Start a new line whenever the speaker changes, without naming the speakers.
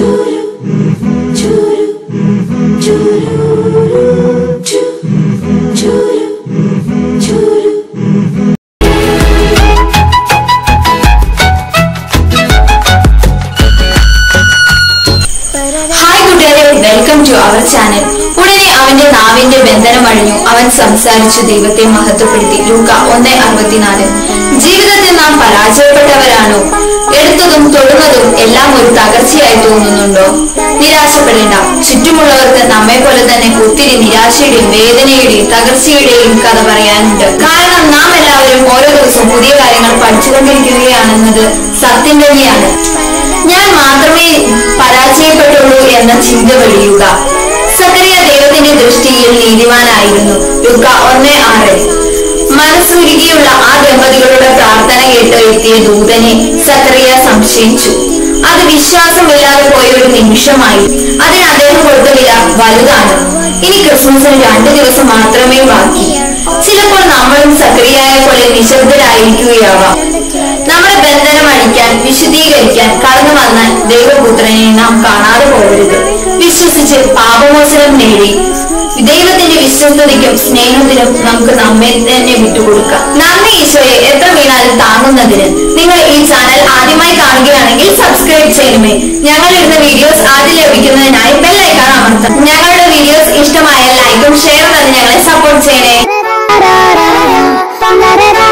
hi കൂട്ടുകാരെ welcome to our channel ഉടനെ അവന്റെ നാവിന്റെ ബന്ധനം അഴിഞ്ഞു അവൻ സംസാരിച്ചു ദൈവത്തെ മഹത്വപ്പെടുത്തി ലൂക്ക ഒന്ന് അറുപത്തിനാല് ജീവിതത്തിൽ നാം പരാജയപ്പെട്ടവരാണോ എടുത്തതും തൊടുന്നതും എല്ലാം ഒരു തകർച്ചയായി തോന്നുന്നുണ്ടോ നിരാശപ്പെടേണ്ട ചുറ്റുമുള്ളവർക്ക് നമ്മെ പോലെ തന്നെ ഒത്തിരി നിരാശയുടെയും വേദനയുടെയും തകർച്ചയുടെയും കഥ പറയാനുണ്ട് കാരണം നാം എല്ലാവരും ഓരോ ദിവസവും പുതിയ കാര്യങ്ങൾ പഠിച്ചുകൊണ്ടിരിക്കുകയാണെന്നത് സത്യം തന്നെയാണ് ഞാൻ മാത്രമേ പരാജയപ്പെട്ടുള്ളൂ എന്ന ചിന്ത വെളിയുക സക്കറിയ ദൈവത്തിന്റെ ദൃഷ്ടിയിൽ നീതിമാനായിരുന്നു ലുക്ക ഒന്ന് ആറ് മനസ്സുരുകിയുള്ള ആ ദമ്പതികളുടെ പ്രാർത്ഥന കേട്ട് എത്തിയ ദൂതനെ സക്കറിയ സംശയിച്ചു അത് വിശ്വാസമില്ലാതെ പോയ ഒരു നിമിഷമായി അതിന് അദ്ദേഹം കൊടുത്ത വില വലുതാണ് ഇനി ക്രിസ്മസിന് രണ്ടു ദിവസം മാത്രമേ ബാക്കി ചിലപ്പോൾ നമ്മളും സക്രിയായ പോലെ നിശബ്ദരായിരിക്കുകയാവാം നമ്മുടെ ബന്ധനം അഴിക്കാൻ വിശദീകരിക്കാൻ കടന്നു വന്ന ദൈവപുത്രനെ നാം കാണാതെ പോകരുത് വിശ്വസിച്ച് പാപമോചനം നേടി ദൈവത്തിന്റെ വിശ്വസ്തതയ്ക്കും സ്നേഹത്തിനും നമുക്ക് നമ്മെ തന്നെ വിട്ടുകൊടുക്കാം നന്ദി ഈശോയെ എത്ര വീണാലും താങ്ങുന്നതിന് നിങ്ങൾ ഈ ചാനൽ ആദ്യമായി കാണുകയാണെങ്കിൽ സബ്സ്ക്രൈബ് ചെയ്യണമേ ഞങ്ങൾ ഇടുന്ന വീഡിയോസ് ആദ്യം ലഭിക്കുന്നതിനായി ബെല്ലൈക്കാൻ അമർത്താം ഞങ്ങളുടെ വീഡിയോസ് ഇഷ്ടമായ ലൈക്കും ഷെയറും തന്നെ ഞങ്ങളെ സപ്പോർട്ട് ചെയ്യണേ
da da da da da da